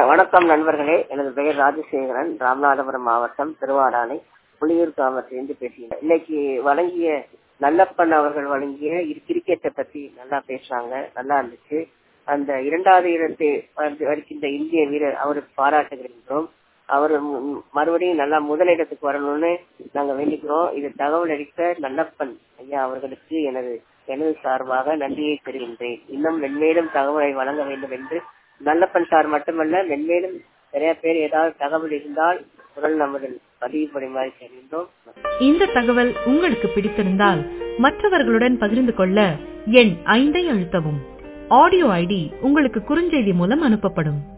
வணக்கம் நண்பர்களே எனது பெயர் ராஜசேகரன் ராமநாதபுரம் மாவட்டம் திருவாடானை புளியூர் கிராமத்திலிருந்து பேசுகிறேன் இன்னைக்கு வழங்கிய நல்லப்பன் அவர்கள் வழங்கிய இரு- கிரிக்கெட்டை பத்தி நல்லா பேசுறாங்க நல்லா இருந்துச்சு அந்த இரண்டாவது இடத்தை வந்து வருகின்ற இந்திய வீரர் அவருக்கு பாராட்டுகின்றோம் அவர் ம- ம- மறுபடியும் நல்லா முதலிடத்துக்கு வரணும்னு நாங்க வேண்டிக்கிறோம் இது தகவல் அளித்த நல்லப்பன் ஐயா அவர்களுக்கு எனது எனது சார்பாக நன்றியை தெரிவிக்கின்றேன் இன்னும் மென்மேலும் தகவலை வழங்க வேண்டும் என்று நல்லப்பன் சார் மட்டுமல்ல மென்மேலும் நிறைய பேர் ஏதாவது தகவல் இருந்தால் குரல் நமது பதிவு படுமாறு செய்கின்றோம் இந்த தகவல் உங்களுக்கு பிடித்திருந்தால் மற்றவர்களுடன் பகிர்ந்து கொள்ள எண் ஐந்தை அழுத்தவும் ஆடியோ ஐடி உங்களுக்கு குறுஞ்செய்தி மூலம் அனுப்பப்படும்